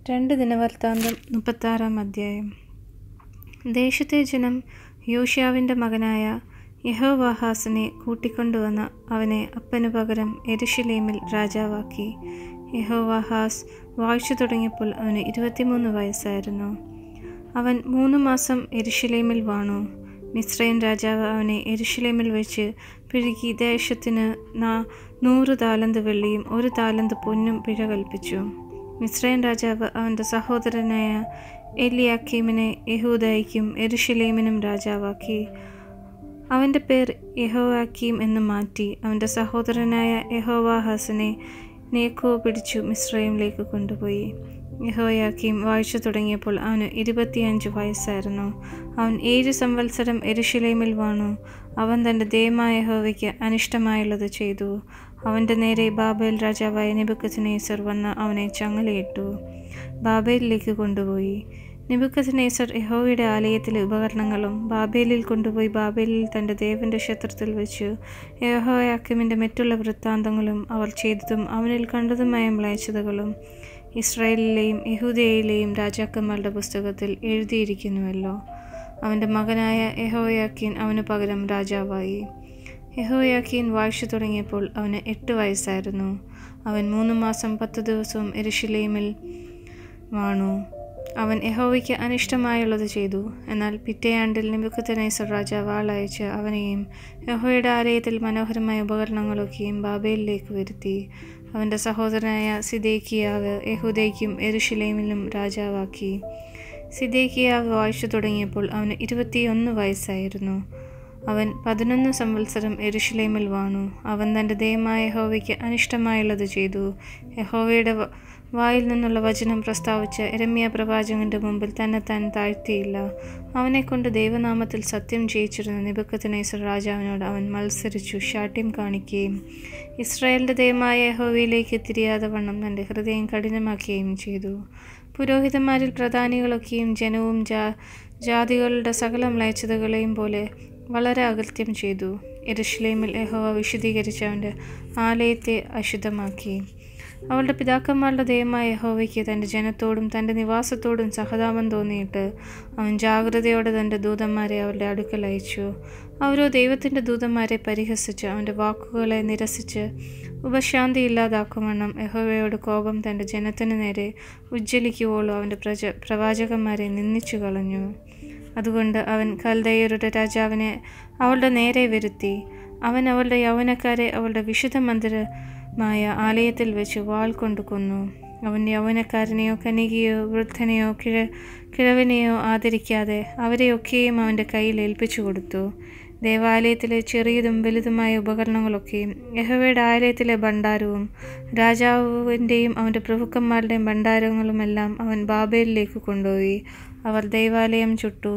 രണ്ട് ദിനവൃത്താന്തം മുപ്പത്താറാം അധ്യായം ദേശത്തെ ജനം യോഷ്യാവിൻ്റെ മകനായ യഹോവാഹാസിനെ കൂട്ടിക്കൊണ്ടുവന്ന് അവനെ അപ്പനു പകരം എരുഷലേമിൽ രാജാവാക്കി യഹോവാഹാസ് വാഴ്ച തുടങ്ങിയപ്പോൾ അവന് ഇരുപത്തിമൂന്ന് വയസ്സായിരുന്നു അവൻ മൂന്ന് മാസം എരുഷലേമിൽ വാണു മിസ്രൈൻ രാജാവ് അവനെ എരുഷലേമിൽ വെച്ച് പിഴുകി ദേശത്തിന് നാ നൂറ് താലന്ത് വെള്ളിയും ഒരു താലന്ത് പൊന്നും പിഴ കൽപ്പിച്ചു മിസ്രൈൻ രാജാവ് അവൻ്റെ സഹോദരനായ എലിയാക്കീമിനെ യഹൂദയ്ക്കും എരുഷലേമിനും രാജാവാക്കി അവൻ്റെ പേർ യഹോവാക്കീം എന്ന് മാറ്റി അവൻ്റെ സഹോദരനായ യഹോവാഹാസിനെ നേക്കോ പിടിച്ചു മിസ്രൈമിലേക്ക് കൊണ്ടുപോയി യഹോയാക്കീം വാഴ്ച തുടങ്ങിയപ്പോൾ അവന് ഇരുപത്തിയഞ്ച് വയസ്സായിരുന്നു അവൻ ഏഴ് സംവത്സരം എരുഷലേമിൽ വാണു അവൻ തൻ്റെ ദൈവമായ യഹോവയ്ക്ക് അനിഷ്ടമായുള്ളത് ചെയ്തു അവൻ്റെ നേരെ ബാബേൽ രാജാവായ നെബുക്കത്നേസർ വന്ന് അവനെ ചങ്ങലയിട്ടു ബാബേലിലേക്ക് കൊണ്ടുപോയി നെബുക്കത്നേസർ യഹോവയുടെ ആലയത്തിലെ ഉപകരണങ്ങളും ബാബേലിൽ കൊണ്ടുപോയി ബാബേലിൽ തൻ്റെ ദേവൻ്റെ ക്ഷേത്രത്തിൽ വെച്ചു യഹോയാക്കിമിൻ്റെ മറ്റുള്ള വൃത്താന്തങ്ങളും അവർ ചെയ്തതും അവനിൽ കണ്ടതുമായ മ്ലേച്ഛതകളും ഇസ്രായേലിലെയും യഹൂദയിലെയും രാജാക്കന്മാരുടെ പുസ്തകത്തിൽ എഴുതിയിരിക്കുന്നുവല്ലോ അവൻ്റെ മകനായ യഹോയാക്കീൻ അവന് പകരം രാജാവായി യഹോയാക്കീൻ വാഴ്ച തുടങ്ങിയപ്പോൾ അവന് എട്ട് വയസ്സായിരുന്നു അവൻ മൂന്ന് മാസം പത്ത് ദിവസവും എരുഷലേമിൽ വാണു അവൻ യഹോവയ്ക്ക് അനിഷ്ടമായുള്ളത് ചെയ്തു എന്നാൽ പിറ്റേയാണ്ടിൽ നിബുക്കത്തനൈസർ രാജാവ് ആളയച്ച് അവനെയും യഹോയുടെ ആലയത്തിൽ മനോഹരമായ ഉപകരണങ്ങളൊക്കെയും ബാബേലിലേക്ക് വരുത്തി അവൻ്റെ സഹോദരനായ സിദേക്കിയാവ് യഹൂദയ്ക്കും എരുഷലേമിലും രാജാവാക്കി സിദേക്കിയാവ് വാഴ്ച തുടങ്ങിയപ്പോൾ അവന് ഇരുപത്തിയൊന്ന് വയസ്സായിരുന്നു അവൻ പതിനൊന്ന് സംവത്സരം എരുഷലേമിൽ വാണു അവൻ തൻ്റെ ദയമായ യഹോവയ്ക്ക് അനിഷ്ടമായുള്ളത് ചെയ്തു യഹോവയുടെ വായിൽ നിന്നുള്ള വചനം പ്രസ്താവിച്ച് എരമ്യ പ്രവാചകന്റെ മുമ്പിൽ തന്നെ താൻ താഴ്ത്തിയില്ല അവനെക്കൊണ്ട് ദൈവനാമത്തിൽ സത്യം ചെയ്യിച്ചിരുന്ന നിബക്കത്തിനേസർ രാജാവിനോട് അവൻ മത്സരിച്ചു ശാഠ്യം കാണിക്കുകയും ഇസ്രായേലിൻ്റെ ദൈവമായ യഹോവയിലേക്ക് തിരിയാതെ വണ്ണം തൻ്റെ ഹൃദയം കഠിനമാക്കുകയും ചെയ്തു പുരോഹിതന്മാരിൽ പ്രധാനികളൊക്കെയും ജനവും ജാ ജാതികളുടെ സകല മ്ലേച്ഛതകളെയും പോലെ വളരെ അകൃത്യം ചെയ്തു എരുഷലേമിൽ യഹോവ വിശദീകരിച്ച് അവൻ്റെ ആലയത്തെ അശുദ്ധമാക്കി അവളുടെ പിതാക്കന്മാരുടെ ദൈവമായ യഹോവയ്ക്ക് തൻ്റെ ജനത്തോടും തൻ്റെ നിവാസത്തോടും സഹതാപം തോന്നിയിട്ട് അവൻ ജാഗ്രതയോടെ തൻ്റെ ദൂതന്മാരെ അവരുടെ അടുക്കൽ അയച്ചു അവരോ ദൈവത്തിൻ്റെ ദൂതന്മാരെ പരിഹസിച്ച് അവൻ്റെ വാക്കുകളെ നിരസിച്ച് ഉപശാന്തി ഇല്ലാതാക്കുവണ്ണം യഹോവയോട് കോപം തൻ്റെ ജനത്തിനു നേരെ ഉജ്ജ്വലിക്കുവോളൂ അവൻ്റെ പ്രജ പ്രവാചകന്മാരെ നിന്ദിച്ചു കളഞ്ഞു അതുകൊണ്ട് അവൻ കൽദയരുടെ രാജാവിനെ അവളുടെ നേരെ വരുത്തി അവൻ അവളുടെ യൗവനക്കാരെ അവളുടെ വിശുദ്ധ മന്ദിരമായ ആലയത്തിൽ വെച്ച് വാൾ കൊണ്ടു കൊന്നു അവൻ യൗവനക്കാരനെയോ കനികയോ വൃദ്ധനെയോ കിഴ കിഴവനെയോ ആദരിക്കാതെ അവരെയൊക്കെയും അവൻ്റെ കയ്യിൽ ഏൽപ്പിച്ചു കൊടുത്തു ദേവാലയത്തിലെ ചെറിയതും വലുതുമായ ഉപകരണങ്ങളൊക്കെയും യഹോവയുടെ ആലയത്തിലെ ഭണ്ഡാരവും രാജാവിൻ്റെയും അവൻ്റെ പ്രഭുക്കന്മാരുടെയും ഭണ്ഡാരങ്ങളുമെല്ലാം അവൻ ബാബേലിലേക്ക് കൊണ്ടുപോയി അവർ ദൈവാലയം ചുട്ടു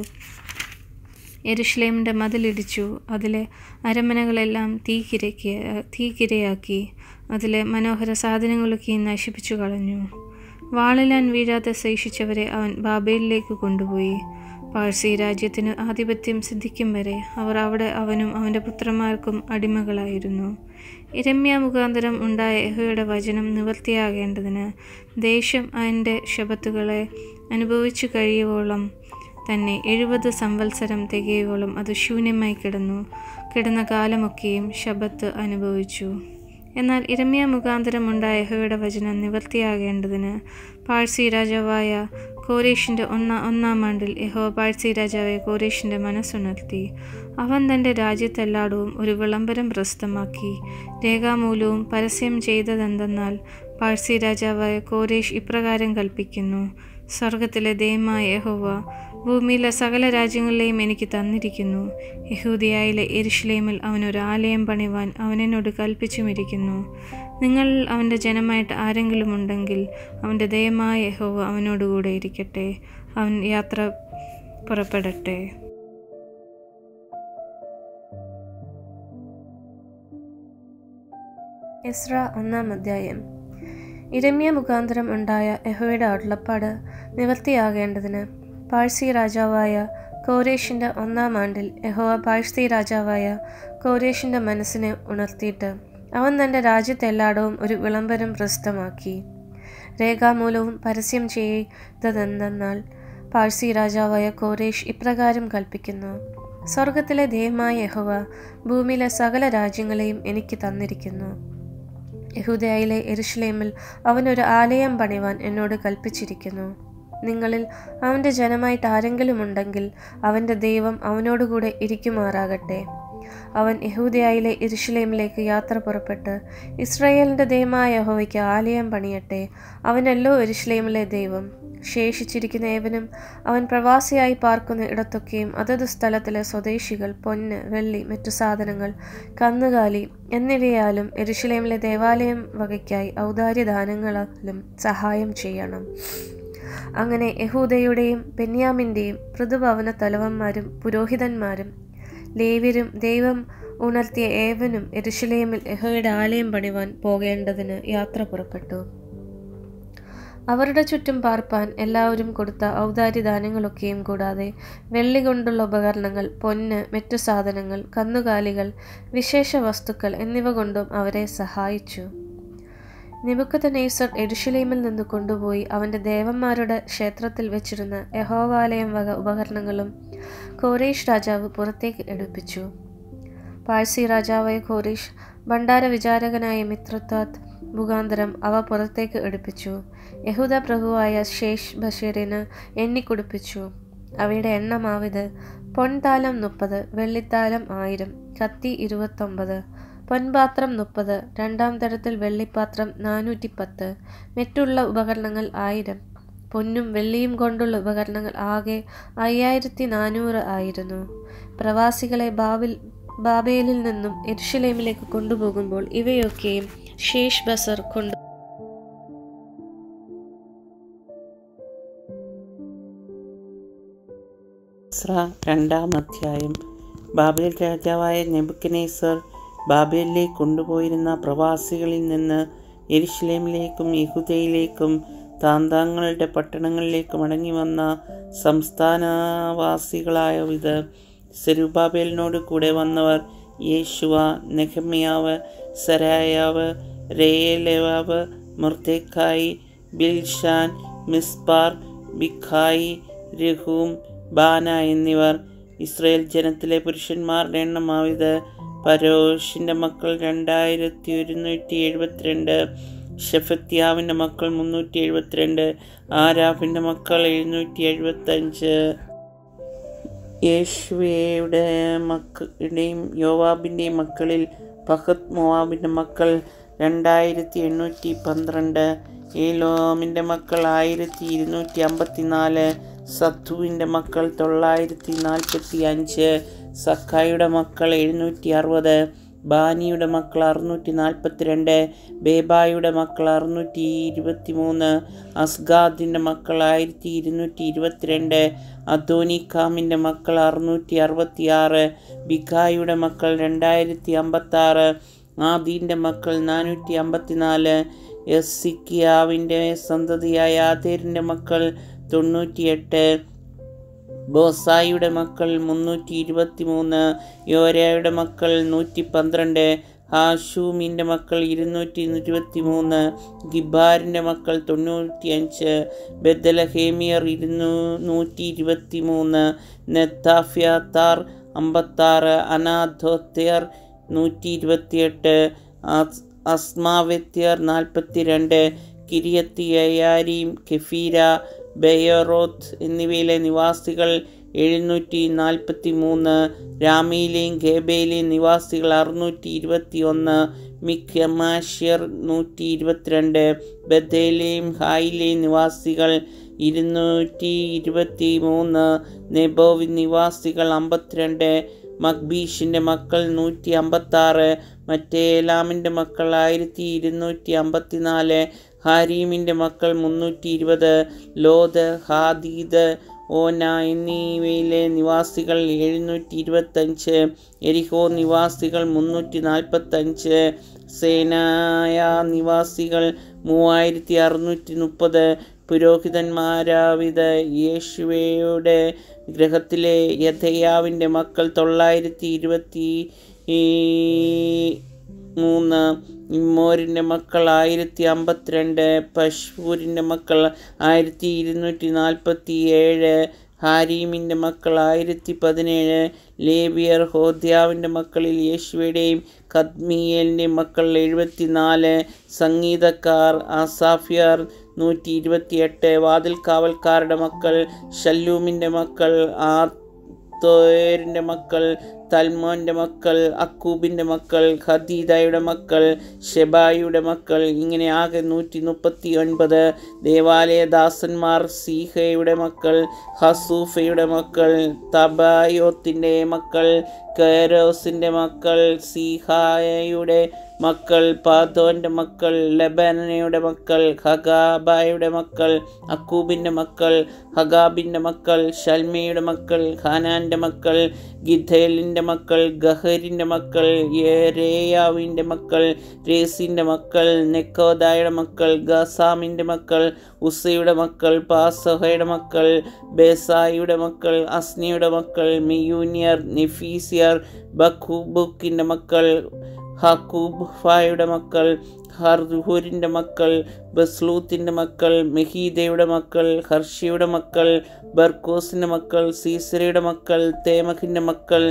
എരുഷലേമിൻ്റെ മതിലിടിച്ചു അതിലെ അരമനകളെല്ലാം തീക്കിരയ്ക്ക് തീക്കിരയാക്കി അതിലെ മനോഹര സാധനങ്ങളൊക്കെ നശിപ്പിച്ചു കളഞ്ഞു വാളിലാൻ വീഴാതെ ശേഷിച്ചവരെ അവൻ ബാബേലിലേക്ക് കൊണ്ടുപോയി പാഴ്സി രാജ്യത്തിന് ആധിപത്യം സിദ്ധിക്കും വരെ അവർ അവിടെ അവനും അവൻ്റെ പുത്രന്മാർക്കും അടിമകളായിരുന്നു ഇരമ്യ മുഖാന്തരം ഉണ്ടായ യഹോയുടെ വചനം നിവൃത്തിയാകേണ്ടതിന് ദേശം അതിൻ്റെ ശബത്തുകളെ അനുഭവിച്ചു കഴിയുവോളം തന്നെ എഴുപത് സംവത്സരം തികയോളം അത് ശൂന്യമായി കിടന്നു കിടന്ന കാലമൊക്കെയും ശബത്ത് അനുഭവിച്ചു എന്നാൽ ഇരമ്യ മുഖാന്തരം ഉണ്ടായ യഹോയുടെ വചനം നിവൃത്തിയാകേണ്ടതിന് പാഴ്സി രാജാവായ കോരേഷിൻ്റെ ഒന്നാ ഒന്നാം ആണ്ടിൽ യഹോ പാഴ്സി രാജാവായ കോരേഷിൻ്റെ മനസ്സുണർത്തി അവൻ തൻ്റെ രാജ്യത്തെല്ലാടവും ഒരു വിളംബരം പ്രസിദ്ധമാക്കി രേഖാമൂലവും പരസ്യം ചെയ്തതെന്തെന്നാൽ പാഴ്സി രാജാവായ കോരേഷ് ഇപ്രകാരം കൽപ്പിക്കുന്നു സ്വർഗത്തിലെ ദൈവമായ യഹോവ ഭൂമിയിലെ സകല രാജ്യങ്ങളിലെയും എനിക്ക് തന്നിരിക്കുന്നു യഹൂദിയായിലെ എരുഷലേമിൽ അവനൊരു ആലയം പണിവാൻ അവനെന്നോട് കൽപ്പിച്ചുമിരിക്കുന്നു നിങ്ങൾ അവൻ്റെ ജനമായിട്ട് ആരെങ്കിലും ഉണ്ടെങ്കിൽ അവൻ്റെ ദയമായ യഹോവ അവനോടുകൂടെ ഇരിക്കട്ടെ അവൻ യാത്ര പുറപ്പെടട്ടെ എസ്ര ഒന്നാം അധ്യായം ഇരമ്യ മുഖാന്തരം ഉണ്ടായ യഹോയുടെ അരുളപ്പാട് നിവർത്തിയാകേണ്ടതിന് പാഴ്സി രാജാവായ കോരേഷിൻ്റെ ഒന്നാം ആണ്ടിൽ യഹോവ പാഴ്സി രാജാവായ കോരേഷിൻ്റെ മനസ്സിനെ ഉണർത്തിയിട്ട് അവൻ തൻ്റെ രാജ്യത്തെല്ലായിടവും ഒരു വിളംബരം പ്രസിദ്ധമാക്കി രേഖാമൂലവും പരസ്യം ചെയ്തതെന്തെന്നാൽ പാഴ്സി രാജാവായ കോരേഷ് ഇപ്രകാരം കൽപ്പിക്കുന്നു സ്വർഗത്തിലെ ദൈവമായ യഹോവ ഭൂമിയിലെ സകല രാജ്യങ്ങളെയും എനിക്ക് തന്നിരിക്കുന്നു യഹൂദയായിലെ എരുഷലേമിൽ അവനൊരു ആലയം പണിവാൻ എന്നോട് കൽപ്പിച്ചിരിക്കുന്നു നിങ്ങളിൽ അവൻ്റെ ജനമായിട്ട് ആരെങ്കിലും ഉണ്ടെങ്കിൽ അവൻ്റെ ദൈവം അവനോടുകൂടെ ഇരിക്കുമാറാകട്ടെ അവൻ യഹൂദയായിലെ ഇരുഷലേമിലേക്ക് യാത്ര പുറപ്പെട്ട് ഇസ്രായേലിൻ്റെ ദൈവമായ യഹോവയ്ക്ക് ആലയം പണിയട്ടെ അവനല്ലോ ഇരുഷലേമിലെ ദൈവം ശേഷിച്ചിരിക്കുന്ന ഏവനും അവൻ പ്രവാസിയായി പാർക്കുന്ന ഇടത്തൊക്കെയും അതത് സ്ഥലത്തിലെ സ്വദേശികൾ പൊന്ന് വെള്ളി മറ്റു സാധനങ്ങൾ കന്നുകാലി എന്നിവയാലും എരുഷലേമിലെ ദേവാലയം വകയ്ക്കായി ഔദാര്യദാനങ്ങളാലും സഹായം ചെയ്യണം അങ്ങനെ യഹൂദയുടെയും ബെന്യാമിൻ്റെയും പൃഥുഭവന തലവന്മാരും പുരോഹിതന്മാരും ലേവ്യരും ദൈവം ഉണർത്തിയ ഏവനും എരുഷലേമിൽ യഹോയുടെ ആലയം പണിവാൻ പോകേണ്ടതിന് യാത്ര പുറപ്പെട്ടു അവരുടെ ചുറ്റും പാർപ്പാൻ എല്ലാവരും കൊടുത്ത ഔദാര്യദാനങ്ങളൊക്കെയും കൂടാതെ വെള്ളി കൊണ്ടുള്ള ഉപകരണങ്ങൾ പൊന്ന് മറ്റു സാധനങ്ങൾ കന്നുകാലികൾ വിശേഷ വസ്തുക്കൾ എന്നിവ കൊണ്ടും അവരെ സഹായിച്ചു നിബുക്കത്തനേസർ എരുഷലേമിൽ നിന്ന് കൊണ്ടുപോയി അവൻ്റെ ദേവന്മാരുടെ ക്ഷേത്രത്തിൽ വെച്ചിരുന്ന യഹോവാലയം വക ഉപകരണങ്ങളും കോരേഷ് രാജാവ് പുറത്തേക്ക് എടുപ്പിച്ചു പാഴ്സി രാജാവായ കോരേഷ് ഭണ്ഡാര വിചാരകനായ മിത്രത്വാത്ത് മുഖാന്തരം അവ പുറത്തേക്ക് എടുപ്പിച്ചു യഹൂദ പ്രഭുവായ ശേഷ് ബഷീറിന് എണ്ണിക്കുടിപ്പിച്ചു അവയുടെ എണ്ണമാവിത് പൊൻതാലം മുപ്പത് വെള്ളിത്താലം ആയിരം കത്തി ഇരുപത്തൊമ്പത് പൊൻപാത്രം മുപ്പത് രണ്ടാം തരത്തിൽ വെള്ളിപ്പാത്രം നാനൂറ്റി പത്ത് മറ്റുള്ള ഉപകരണങ്ങൾ ആയിരം പൊന്നും വെള്ളിയും കൊണ്ടുള്ള ഉപകരണങ്ങൾ ആകെ അയ്യായിരത്തി നാനൂറ് ആയിരുന്നു പ്രവാസികളെ ബാബിൽ ബാബേലിൽ നിന്നും എരുഷലേമിലേക്ക് കൊണ്ടുപോകുമ്പോൾ ഇവയൊക്കെയും ഷേഷ് ബസർ കൊണ്ടു ഇസ്ര രണ്ടാം അധ്യായം ബാബേൽ രാജാവായ നെബുക്കനേസർ ബാബേലിലേക്ക് കൊണ്ടുപോയിരുന്ന പ്രവാസികളിൽ നിന്ന് എരുഷലേമിലേക്കും യഹുദയിലേക്കും താന്താങ്ങളുടെ പട്ടണങ്ങളിലേക്ക് മടങ്ങി വന്ന സംസ്ഥാനവാസികളായ ഇത് സെരുബാബേലിനോട് കൂടെ വന്നവർ യേശുവ നെഹമ്യാവ് സരായാവ് രേയലേവാവ് മുർത്തേക്കായി ബിൽഷാൻ മിസ്പാർ ബിഖായി രഹൂം ബാന എന്നിവർ ഇസ്രയേൽ ജനത്തിലെ പുരുഷന്മാരുടെ എണ്ണമാവിത് പരോഷിൻ്റെ മക്കൾ രണ്ടായിരത്തി ഒരുന്നൂറ്റി എഴുപത്തിരണ്ട് ഷെഫത്യാവിൻ്റെ മക്കൾ മുന്നൂറ്റി എഴുപത്തിരണ്ട് ആരാഫിൻ്റെ മക്കൾ എഴുന്നൂറ്റി എഴുപത്തഞ്ച് യേശുവയുടെ മക്കളുടെയും യോവാബിൻ്റെയും മക്കളിൽ പഹത് മോവാബിൻ്റെ മക്കൾ രണ്ടായിരത്തി എണ്ണൂറ്റി പന്ത്രണ്ട് ഏലോമിൻ്റെ മക്കൾ ആയിരത്തി ഇരുന്നൂറ്റി അമ്പത്തിനാല് സത്തുവിൻ്റെ മക്കൾ തൊള്ളായിരത്തി നാൽപ്പത്തി അഞ്ച് സക്കായുടെ മക്കൾ എഴുന്നൂറ്റി അറുപത് ബാനിയുടെ മക്കൾ അറുന്നൂറ്റി നാൽപ്പത്തിരണ്ട് ബേബായുടെ മക്കൾ അറുന്നൂറ്റി ഇരുപത്തി മൂന്ന് അസ്ഗാദിൻ്റെ മക്കൾ ആയിരത്തി ഇരുന്നൂറ്റി ഇരുപത്തിരണ്ട് അദോനിക്കാമിൻ്റെ മക്കൾ അറുന്നൂറ്റി അറുപത്തി ആറ് ബിഖായുടെ മക്കൾ രണ്ടായിരത്തി അമ്പത്താറ് ആദീൻ്റെ മക്കൾ നാനൂറ്റി അമ്പത്തിനാല് എസ്സിക്കിയാവിൻ്റെ സന്തതിയായ ആതേരിൻ്റെ മക്കൾ തൊണ്ണൂറ്റിയെട്ട് ബോസായിയുടെ മക്കൾ മുന്നൂറ്റി ഇരുപത്തി മൂന്ന് യോരയുടെ മക്കൾ നൂറ്റി പന്ത്രണ്ട് ഹാഷൂമിൻ്റെ മക്കൾ ഇരുന്നൂറ്റി ഇരുപത്തി മൂന്ന് ഗിബാറിൻ്റെ മക്കൾ തൊണ്ണൂറ്റിയഞ്ച് ബദലഹേമിയർ ഇരുന്നൂ നൂറ്റി ഇരുപത്തി മൂന്ന് നെത്താഫ്യാത്താർ അമ്പത്താറ് അനാഥോത്യർ നൂറ്റി ഇരുപത്തിയെട്ട് അസ്മാവ്യത്യർ നാൽപ്പത്തിരണ്ട് കിരിയത്തിയയാരീം കെഫീര ബെയറോത്ത് എന്നിവയിലെ നിവാസികൾ എഴുന്നൂറ്റി നാൽപ്പത്തി മൂന്ന് രാമയിലെയും ഗേബയിലെയും നിവാസികൾ അറുന്നൂറ്റി ഇരുപത്തി ഒന്ന് മിക്കമാഷ്യർ നൂറ്റി ഇരുപത്തിരണ്ട് ബദേലെയും ഹായിലെയും നിവാസികൾ ഇരുന്നൂറ്റി ഇരുപത്തി മൂന്ന് നെബോവി നിവാസികൾ അമ്പത്തിരണ്ട് മക്ബീഷിൻ്റെ മക്കൾ നൂറ്റി അമ്പത്താറ് മറ്റേ ഏലാമിൻ്റെ മക്കൾ ആയിരത്തി ഇരുന്നൂറ്റി അമ്പത്തിനാല് ഹാരീമിൻ്റെ മക്കൾ മുന്നൂറ്റി ഇരുപത് ലോത് ഹാദീദ് ഓന എന്നിവയിലെ നിവാസികൾ എഴുന്നൂറ്റി ഇരുപത്തഞ്ച് എരിഹോ നിവാസികൾ മുന്നൂറ്റി നാൽപ്പത്തഞ്ച് സേനായ നിവാസികൾ മൂവായിരത്തി അറുന്നൂറ്റി മുപ്പത് പുരോഹിതന്മാരാവിത് യേശുവയുടെ ഗ്രഹത്തിലെ യഥയാവിൻ്റെ മക്കൾ തൊള്ളായിരത്തി ഇരുപത്തി മൂന്ന് ഇമ്മോരിൻ്റെ മക്കൾ ആയിരത്തി അമ്പത്തിരണ്ട് പഷ്പൂരിൻ്റെ മക്കൾ ആയിരത്തി ഇരുന്നൂറ്റി നാൽപ്പത്തി ഏഴ് ഹാരീമിൻ്റെ മക്കൾ ആയിരത്തി പതിനേഴ് ലേബിയർ ഹോദ്യാവിൻ്റെ മക്കളിൽ യേശുവയുടെയും കദ്മിയേലിൻ്റെയും മക്കൾ എഴുപത്തിനാല് സംഗീതക്കാർ ആസാഫിയർ നൂറ്റി ഇരുപത്തിയെട്ട് വാതിൽ കാവൽക്കാരുടെ മക്കൾ ഷല്ലൂമിൻ്റെ മക്കൾ ആർ തോയറിൻ്റെ മക്കൾ തൽമോൻ്റെ മക്കൾ അക്കൂബിൻ്റെ മക്കൾ ഖദീദയുടെ മക്കൾ ഷെബായിയുടെ മക്കൾ ഇങ്ങനെ ആകെ നൂറ്റി മുപ്പത്തി ഒൻപത് ദേവാലയദാസന്മാർ സീഹയുടെ മക്കൾ ഹസൂഫയുടെ മക്കൾ തബായോത്തിൻ്റെ മക്കൾ കയരോസിൻ്റെ മക്കൾ സീഹായയുടെ മക്കൾ പാതോൻ്റെ മക്കൾ ലബനയുടെ മക്കൾ ഹഗാബായുടെ മക്കൾ അക്കൂബിൻ്റെ മക്കൾ ഹഗാബിൻ്റെ മക്കൾ ഷൽമയുടെ മക്കൾ ഹാനാൻ്റെ മക്കൾ ഗിഥേലിൻ്റെ മക്കൾ ഗഹരിൻ്റെ മക്കൾ യേരേയാവിൻ്റെ മക്കൾ രേസിൻ്റെ മക്കൾ നെക്കോദായുടെ മക്കൾ ഗസാമിൻ്റെ മക്കൾ ഉസയുടെ മക്കൾ പാസഹയുടെ മക്കൾ ബേസായിയുടെ മക്കൾ അസ്നിയുടെ മക്കൾ മിയൂനിയർ നിഫീസിയർ ബഖൂബുക്കിൻ്റെ മക്കൾ ഹക്കൂബ് ഫായുടെ മക്കൾ ഹർഹൂരിൻ്റെ മക്കൾ ബസ്ലൂത്തിൻ്റെ മക്കൾ മെഹീദയുടെ മക്കൾ ഹർഷിയുടെ മക്കൾ ബർക്കോസിൻ്റെ മക്കൾ സീസരയുടെ മക്കൾ തേമഹിൻ്റെ മക്കൾ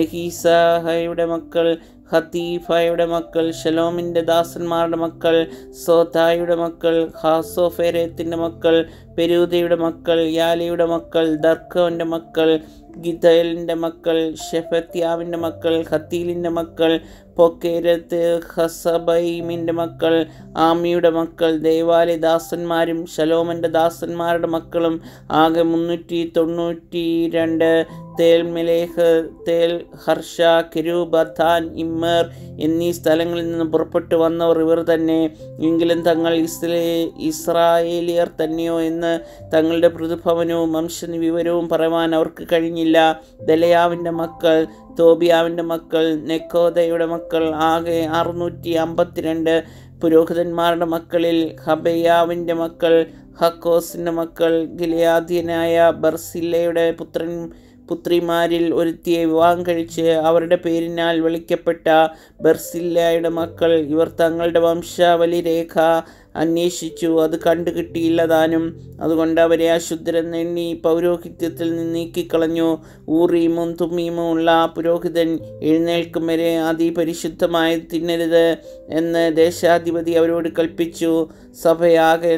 നെഹീസഹയുടെ മക്കൾ ഹത്തീഫയുടെ മക്കൾ ഷലോമിൻ്റെ ദാസന്മാരുടെ മക്കൾ സോതായുടെ മക്കൾ ഹാസോഫേരത്തിൻ്റെ മക്കൾ പെരൂദയുടെ മക്കൾ യാലിയുടെ മക്കൾ ദർക്കോൻ്റെ മക്കൾ ഗിതലിൻ്റെ മക്കൾ ഷെഫത്യാവിൻ്റെ മക്കൾ ഹത്തീലിൻ്റെ മക്കൾ പൊക്കേരത്ത് ഹസബൈമിൻ്റെ മക്കൾ ആമിയുടെ മക്കൾ ദേവാലയ ദാസന്മാരും ശലോമൻ്റെ ദാസന്മാരുടെ മക്കളും ആകെ മുന്നൂറ്റി തൊണ്ണൂറ്റി രണ്ട് തേൽ മെലേഹ് തേൽ ഹർഷ കെരൂബഥാൻ ഇമ്മർ എന്നീ സ്ഥലങ്ങളിൽ നിന്ന് പുറപ്പെട്ടു വന്നവർ ഇവർ തന്നെ എങ്കിലും തങ്ങൾ ഇസ്രേ ഇസ്രായേലിയർ തന്നെയോ എന്ന് തങ്ങളുടെ പ്രതിഭവനവും വംശവിവരവും പറയുവാൻ അവർക്ക് കഴിഞ്ഞില്ല ദലയാവിൻ്റെ മക്കൾ തോബിയാവിൻ്റെ മക്കൾ നെക്കോദയുടെ മക്കൾ ആകെ അറുന്നൂറ്റി അമ്പത്തിരണ്ട് പുരോഹിതന്മാരുടെ മക്കളിൽ ഹബയാവിൻ്റെ മക്കൾ ഹക്കോസിൻ്റെ മക്കൾ ഗിലിയാദ്യനായ ബർസില്ലയുടെ പുത്രൻ പുത്രിമാരിൽ ഒരുത്തിയെ വിവാഹം കഴിച്ച് അവരുടെ പേരിനാൽ വിളിക്കപ്പെട്ട ബർസില്ലയുടെ മക്കൾ ഇവർ തങ്ങളുടെ വംശാവലി രേഖ അന്വേഷിച്ചു അത് കണ്ടു കിട്ടിയില്ല താനും അതുകൊണ്ട് അവരെ അശുദ്ധരെന്ന് എണ്ണി പൗരോഹിത്യത്തിൽ നിന്ന് നീക്കിക്കളഞ്ഞു ഊറിയുമും തുമ്മിയുമും ഉള്ള ആ പുരോഹിതൻ എഴുന്നേൽക്കും വരെ അതിപരിശുദ്ധമായി തിന്നരുത് എന്ന് ദേശാധിപതി അവരോട് കൽപ്പിച്ചു സഭയാകെ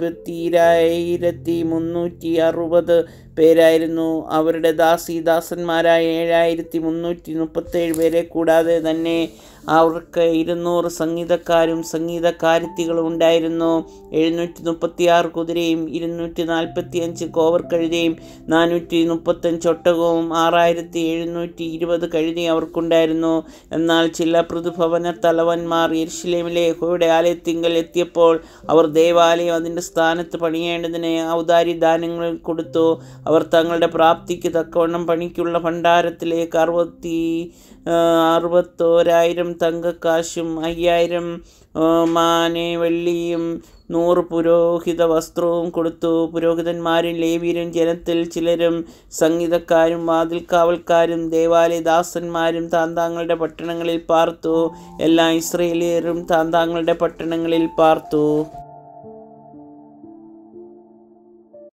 നാൽപ്പത്തിരായിരത്തി മുന്നൂറ്റി അറുപത് പേരായിരുന്നു അവരുടെ ദാസി ദാസന്മാരായ ഏഴായിരത്തി മുന്നൂറ്റി മുപ്പത്തേഴ് പേരെ കൂടാതെ തന്നെ അവർക്ക് ഇരുന്നൂറ് സംഗീതക്കാരും സംഗീതക്കാരത്തികളും ഉണ്ടായിരുന്നു എഴുന്നൂറ്റി മുപ്പത്തിയാറ് കുതിരയും ഇരുന്നൂറ്റി നാൽപ്പത്തി അഞ്ച് കോവർ കഴുതയും നാനൂറ്റി മുപ്പത്തഞ്ച് ഒട്ടകവും ആറായിരത്തി എഴുന്നൂറ്റി ഇരുപത് കഴുതയും അവർക്കുണ്ടായിരുന്നു എന്നാൽ ചില പ്രതിഭവന തലവന്മാർ യെരുഷലേമിലെ യഹോയുടെ ആലയത്തിങ്കൽ എത്തിയപ്പോൾ അവർ ദേവാലയം അതിൻ്റെ സ്ഥാനത്ത് പണിയേണ്ടതിന് ഔദാരി ദാനങ്ങൾ കൊടുത്തു അവർ തങ്ങളുടെ പ്രാപ്തിക്ക് തക്കവണ്ണം പണിക്കുള്ള ഭണ്ഡാരത്തിലേക്ക് അറുപത്തി അറുപത്തോരായിരം തങ്കക്കാശും അയ്യായിരം മാനെ വെള്ളിയും നൂറ് പുരോഹിത വസ്ത്രവും കൊടുത്തു പുരോഹിതന്മാരും ലേവ്യരും ജനത്തിൽ ചിലരും സംഗീതക്കാരും വാതിൽക്കാവൽക്കാരും ദേവാലയദാസന്മാരും താന്താങ്ങളുടെ പട്ടണങ്ങളിൽ പാർത്തു എല്ലാ ഇസ്രയേലിയരും താന്താങ്ങളുടെ പട്ടണങ്ങളിൽ പാർത്തു